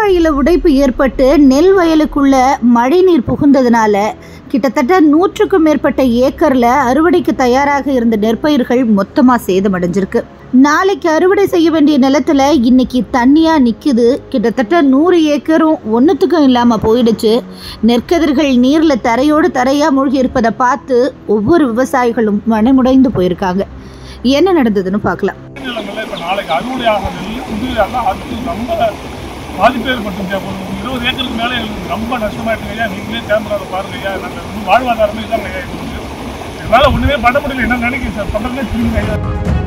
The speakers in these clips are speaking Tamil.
கால்வாயில உடைப்பு ஏற்பட்டு நெல் வயலுக்குள்ள மழைநீர் புகுந்ததுனால கிட்டத்தட்ட நூற்றுக்கும் மேற்பட்ட ஏக்கர்ல அறுவடைக்கு தயாராக இருந்த நெற்பயிர்கள் மொத்தமா சேதமடைஞ்சிருக்கு நாளைக்கு அறுவடை செய்ய வேண்டிய நிலத்துல இன்னைக்கு தண்ணியா நிக்குது கிட்டத்தட்ட நூறு ஏக்கரும் ஒன்றுத்துக்கும் இல்லாம போயிடுச்சு நெற்கதிர்கள் நீர்ல தரையோடு தரையா மூழ்கி இருப்பதை பார்த்து ஒவ்வொரு விவசாயிகளும் மனமுடைந்து போயிருக்காங்க என்ன நடந்ததுன்னு பார்க்கலாம் நிலங்கள்ல இப்போ நாளைக்கு அறுவடை ஆக நெல் குதிரையெல்லாம் அது ரொம்ப பாதிப்பு ஏற்பட்டுச்சு ஒரு இருபது ஏக்கருக்கு மேலே எங்களுக்கு ரொம்ப நஷ்டமாயிட்டு ஐயா நீங்களே கேமராவில் பாருங்க ஐயா நாங்கள் வந்து வாழ்வாதாரமே இதான் ஐயா எங்களுக்கு என்னால் ஒன்றுமே பண்ண முடியல என்ன நினைக்கிறேன் சார் பண்ணுறதே திரும்பி ஐயா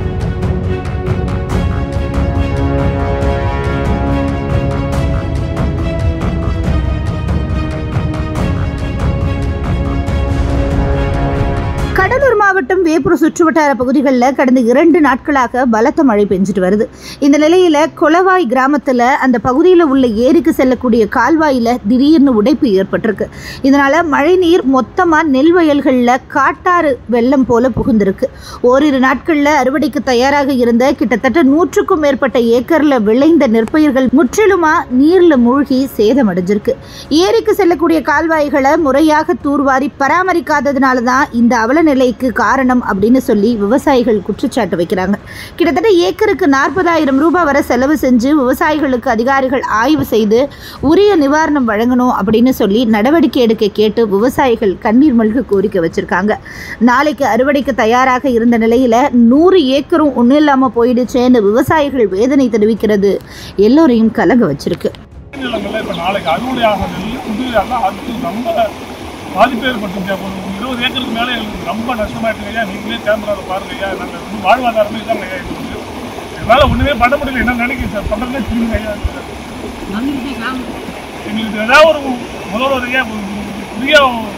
கடலூர் மாவட்டம் வேப்பூர் சுற்றுவட்டார பகுதிகளில் கடந்த இரண்டு நாட்களாக பலத்த மழை பெஞ்சிட்டு வருது இந்த நிலையில கொலவாய் கிராமத்தில் அந்த பகுதியில் உள்ள ஏரிக்கு செல்லக்கூடிய கால்வாயில் திடீர்னு உடைப்பு ஏற்பட்டிருக்கு இதனால மழைநீர் மொத்தமாக நெல் வயல்களில் காட்டாறு வெள்ளம் போல புகுந்திருக்கு ஓரிரு நாட்களில் அறுவடைக்கு தயாராக இருந்த கிட்டத்தட்ட நூற்றுக்கும் மேற்பட்ட ஏக்கரில் விளைந்த நெற்பயிர்கள் முற்றிலுமா நீரில் மூழ்கி சேதமடைஞ்சிருக்கு ஏரிக்கு செல்லக்கூடிய கால்வாய்களை முறையாக தூர்வாரி பராமரிக்காததுனால தான் இந்த அவல நிலைக்கு காரணம் அப்படின்னு சொல்லி விவசாயிகள் குற்றச்சாட்டு வைக்கிறாங்க கிட்டத்தட்ட ஏக்கருக்கு நாற்பதாயிரம் ரூபாய் வரை செலவு செஞ்சு விவசாயிகளுக்கு அதிகாரிகள் ஆய்வு செய்து உரிய நிவாரணம் வழங்கணும் அப்படின்னு சொல்லி நடவடிக்கை எடுக்க கேட்டு விவசாயிகள் கண்ணீர் மல்க கோரிக்கை வச்சிருக்காங்க நாளைக்கு அறுவடைக்கு தயாராக இருந்த நிலையில நூறு ஏக்கரும் ஒன்றும் இல்லாமல் போயிடுச்சேன்னு விவசாயிகள் வேதனை தெரிவிக்கிறது எல்லோரையும் கலங்க வச்சிருக்கு நிலங்கள்ல இப்போ நாளைக்கு அறுவடை ஆக நெல் குதிரையெல்லாம் அது ரொம்ப பாதிப்பு ஏற்பட்டுச்சு ஒரு இருபது ஏக்கருக்கு மேலே எங்களுக்கு ரொம்ப நஷ்டமாயிட்டு ஐயா நீங்களே கேமராவில் பாருங்க ஐயா நாங்கள் வந்து வாழ்வாதாரமே இதான் ஐயா எங்களுக்கு என்னால் ஒன்றுமே பண்ண முடியல என்ன நினைக்கிறேன் சார் பண்ணுறதே திரும்பி ஐயா எங்களுக்கு ஏதாவது ஒரு முதல்வர் ஐயா ஒரு புதிய